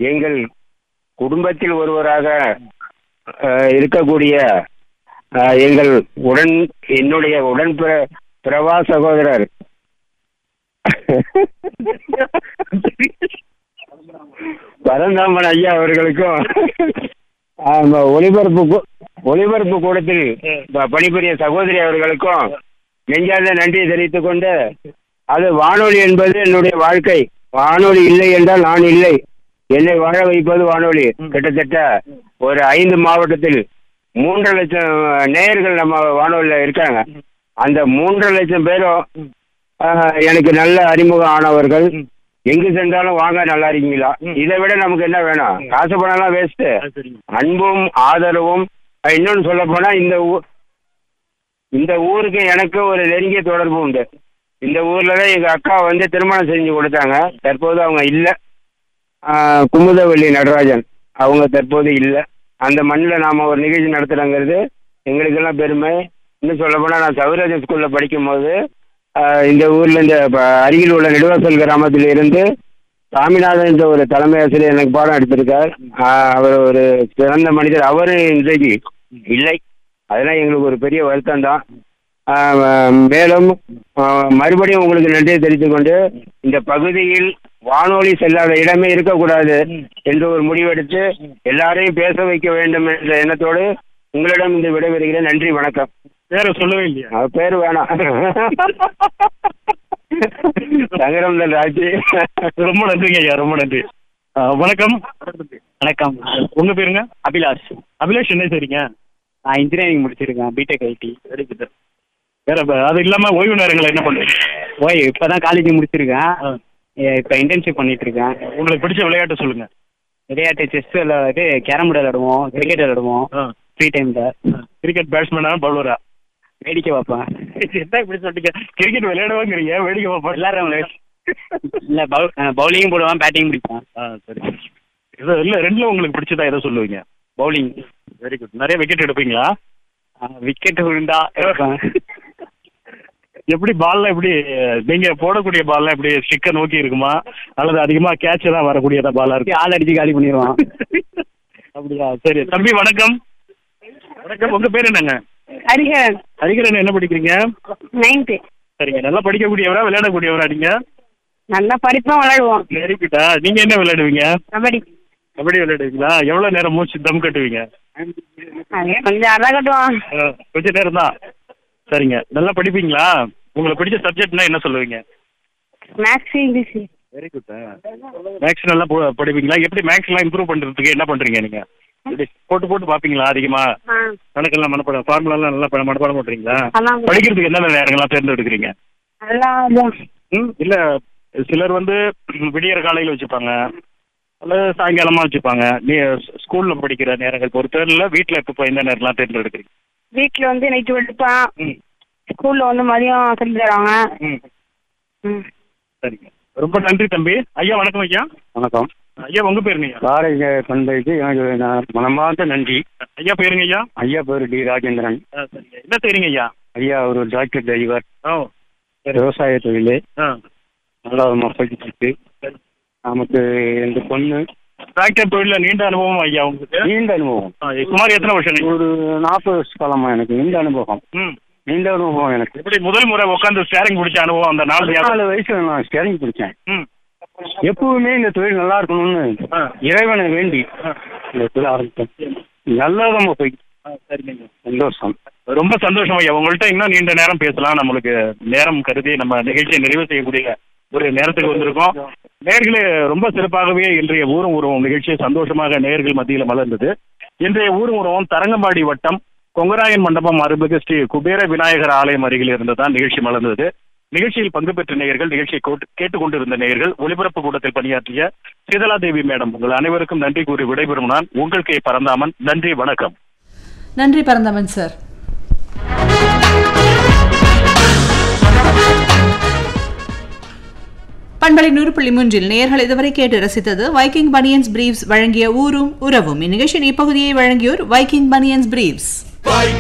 எங்கள் குடும்பத்தில் ஒருவராக அஹ், இருக்கக்கூடிய அஹ், எங்கள் உடன் என்னுடைய உடன் பிற பிரவா சகோதரர் பரந்தாமன் ஐயா அவர்களுக்கும் ஆமா, ஒளிபரப்பு கூ- ஒளிபரப்பு கூடத்தில் ப- பணிபுரிய சகோதரி அவர்களுக்கும் நெஞ்சார்ந்த நன்றியை தெரிவித்துக் கொண்டு அது வானொலி என்பது என்னுடைய வாழ்க்கை வானொலி இல்லை என்றால் நான் இல்லை என்னை வாழ வைப்பது வானொலி கிட்டத்தட்ட ஒரு ஐந்து மாவட்டத்தில் மூன்றரை லட்சம் நேயர்கள் நம்ம வானொலியில் இருக்காங்க அந்த மூன்றரை லட்சம் பேரும் ஆஹ், எனக்கு நல்ல அறிமுகம் ஆனவர்கள் எங்கு சென்றாலும் வாங்க நல்லா இருக்கீங்களா இதை விட நமக்கு என்ன வேணும் காசு பணம்லாம் வேஸ்ட்டு அன்பும் ஆதரவும் அஹ் இன்னொன்னு சொல்ல போனா இந்த ஊ- இந்த ஊருக்கு எனக்கு ஒரு நெருங்கிய தொடர்பு உண்டு இந்த ஊர்ல தான் எங்க அக்கா வந்து திருமணம் செஞ்சு கொடுத்தாங்க தற்போது அவங்க இல்ல ஆஹ் குமுதவள்ளி நடராஜன் அவங்க தற்போது இல்ல அந்த மண்ணில் நாம ஒரு நிகழ்ச்சி நடத்துறோங்கிறது எங்களுக்கெல்லாம் பெருமை இன்னும் சொல்ல போனா நான் சௌராஜன் ஸ்கூல்ல படிக்கும் போது ஆஹ் இந்த ஊர்ல இந்த ப- அருகில் உள்ள நெடுவாசல் கிராமத்தில் இருந்து சாமிநாதன் என்ற ஒரு தலைமை ஆசிரியர் எனக்கு பாடம் எடுத்திருக்கார் ஆஹ் அவர் ஒரு சிறந்த மனிதர் அவரு இன்றைக்கு இல்லை அதெல்லாம் எங்களுக்கு ஒரு பெரிய வருத்தம் தான் மேலும் ஆஹ் மறுபடியும் உங்களுக்கு நன்றியை தெரிவித்துக் கொண்டு இந்த பகுதியில் வானொலி செல்லாத இடமே இருக்கக்கூடாது என்று ஒரு முடிவெடுத்து எல்லாரையும் பேச வைக்க வேண்டும் என்ற எண்ணத்தோடு உங்களிடம் இந்த விடைபெறுகிறேன் நன்றி வணக்கம் வேற சொல்லவே இல்லையா அவர் பேர் வேணாம் சங்கரம்தல் ராஜி ரொம்ப நன்றிங்க ஐயா ரொம்ப நன்றி ஆ, வணக்கம் வணக்கம் உங்க பேருங்க அபிலாஷ் அபிலாஷ் என்ன சரிங்க நான் இன்ஜினியரிங் முடிச்சிருக்கேன் பிடெக் ஐடி வெரி குட் வேற ப- அது இல்லாம ஓய்வு நேரங்கள் என்ன பண்றீங்க ஓய் இப்போ தான் காலேஜ் முடிச்சிருக்கேன் ஆ. இப்போ இன்டர்ன்ஷிப் பண்ணிட்டு இருக்கேன் உங்களுக்கு பிடிச்ச விளையாட்டு சொல்லுங்க விளையாட்டு செஸ் விளையாட்டு கேரம் போர்டு விளையாடுவோம் கிரிக்கெட் விளையாடுவோம் ஃப்ரீ டைமில் கிரிக்கெட் பேட்ஸ்மேனா பவுலரா வேடிக்கை பார்ப்பேன் என்ன இப்படி சொல்லிட்டீங்க கிரிக்கெட் விளையாடுவாங்கிறீங்க வேடிக்கை பார்ப்போம் எல்லாரும் இல்லை பவு பவுலிங் போடுவேன் பேட்டிங் பிடிப்பேன் ஆ சரி இது இல்ல ரெண்டுல உங்களுக்கு பிடிச்சதா எதை சொல்லுவீங்க பவுலிங் வெரி குட் நிறைய விக்கெட் எடுப்பீங்களா விக்கெட் விழுந்தா எடுப்பேன் எப்படி பால்ல எப்படி நீங்க போடக்கூடிய பால்ல எப்படி ஸ்டிக்கை நோக்கி இருக்குமா அல்லது அதிகமா கேட்ச் தான் வரக்கூடியதா பாலா இருக்கு ஆள் அடிச்சு காலி பண்ணிடுவான் அப்படியா சரி தம்பி வணக்கம் வணக்கம் உங்க பேர் என்னங்க ஹரிஹரன் ஹரிகரன் என்ன படிக்கிறீங்க நைன்த்து சரிங்க நல்லா படிக்கக்கூடியவரா விளையாடக்கூடியவரா நீங்க நல்லா படிப்போம் விளையாடுவோம் வெரி குட்டா நீங்க என்ன விளையாடுவீங்க கபடி கபடி விளையாடுவீங்களா எவ்வளவு நேரம் மூச்சு தம் கட்டுவீங்க அது கொஞ்சம் அழகா கட்டுவோம் ஆ, கொஞ்ச நேரம் தான் சரிங்க நல்லா படிப்பீங்களா உங்களுக்கு பிடிச்ச சப்ஜெக்ட்னா என்ன சொல்லுவீங்க maths English very good maths நல்லா போ- படிப்பீங்களா எப்படி மேக்ஸ் எல்லாம் இம்ப்ரூவ் பண்றதுக்கு என்ன பண்றீங்க நீங்க எப்படி போட்டு போட்டு பாப்பீங்களா அதிகமா ஆ கணக்கெல்லாம் மனப்பாடம் ஃபார்முலா எல்லாம் நல்லா ப- மனப்பாடம் பண்றீங்களா அதான் படிக்கிறதுக்கு என்னென்ன நேரங்கள்லாம் தேர்ந்தெடுக்கிறீங்க நல்லா அதான். ம் இல்ல சிலர் வந்து விடியற காலையில வச்சுப்பாங்க அல்லது சாயங்காலமா வச்சுப்பாங்க நீ ஸ்கூல்ல படிக்கிற நேரங்கள் பொறுத்த இல்ல வீட்டுல எப்போ எந்த நேரம்லாம் தேர்ந்தெடுக்கிறீங்க வீட்டில் வந்து நைட்டு எடுப்பேன் ம் ஸ்கூலில் வந்து மதியம் சொல்லி தருவாங்க ம் ம் சரிங்க ரொம்ப நன்றி தம்பி ஐயா வணக்கம் ஐயா வணக்கம் ஐயா உங்க பேருங்க ஐயா பாரதிய பண்பைக்கு எனக்கு நான் மனமார்ந்த நன்றி ஐயா பேருங்க ஐயா ஐயா பேர் டி ராஜேந்திரன் ஆ, சரிங்க என்ன செய்றீங்க ஐயா ஐயா ஒரு டிராக்டர் டிரைவர் ஓ விவசாய தொழில் ஆ நல்லா போய்கிட்டு இருக்கு நமக்கு இந்த பொண்ணு டிராக்டர் தொழில நீண்ட அனுபவம் ஐயா உங்களுக்கு நீண்ட அனுபவம் ஆ, சுமார் எத்தனை வருஷம் ஒரு நாற்பது வருஷ காலமா எனக்கு நீண்ட அனுபவம் ம் நீண்ட அனுபவம் எனக்கு எப்படி முதல் முறை உட்காந்து ஸ்டேரிங் பிடிச்ச அனுபவம் அந்த நாள் ஞாபகம்? நாலு வயசுல நான் ஸ்டேரிங் பிடிச்சேன் ம் எப்பவுமே இந்த தொழில் நல்லா இருக்கணும்னு ஆ. இறைவனை வேண்டி இந்த தொழில் ஆரம்பித்தேன் நல்லதமா போய் ஆ, சரிங்க சந்தோஷம் ரொம்ப சந்தோஷம் ஐயா உங்கள்கிட்ட இன்னும் நீண்ட நேரம் பேசலாம் நம்மளுக்கு நேரம் கருதி நம்ம நிகழ்ச்சியை நிறைவு செய்யக்கூடிய ஒரு நேரத்துக்கு வந்திருக்கோம் நேர்களே ரொம்ப சிறப்பாகவே இன்றைய ஊரும் உருவம் நிகழ்ச்சி சந்தோஷமாக நேர்கள் மத்தியில் மலர்ந்தது இன்றைய ஊரும் உருவம் தரங்கம்பாடி வட்டம் கொங்கராயன் மண்டபம் அருள்மிகு ஸ்ரீ குபேர விநாயகர் ஆலயம் அருகில் இருந்து தான் நிகழ்ச்சி மலர்ந்தது நிகழ்ச்சியில் பங்கு பெற்ற நேயர்கள் நிகழ்ச்சியை கோட்- கேட்டுக்கொண்டிருந்த நேயர்கள் ஒலிபரப்பு கூடத்தில் பணியாற்றிய சீதலா தேவி மேடம் உங்கள் அனைவருக்கும் நன்றி கூறி விடைபெறும் நான் உங்கள் கே பரந்தாமன் நன்றி வணக்கம் நன்றி பரந்தமன் சார் பண்பலை நூறு புள்ளி மூன்றில் நேர்கள் இதுவரை கேட்டு ரசித்தது வைக்கிங் பனியன்ஸ் பிரீவ்ஸ் வழங்கிய ஊரும் உறவும் இந்நிகழ்ச்சியின் இப்பகுதியை வழங்கியோர் வைக்கிங் பனியன்ஸ் பிரீவ்ஸ் Viking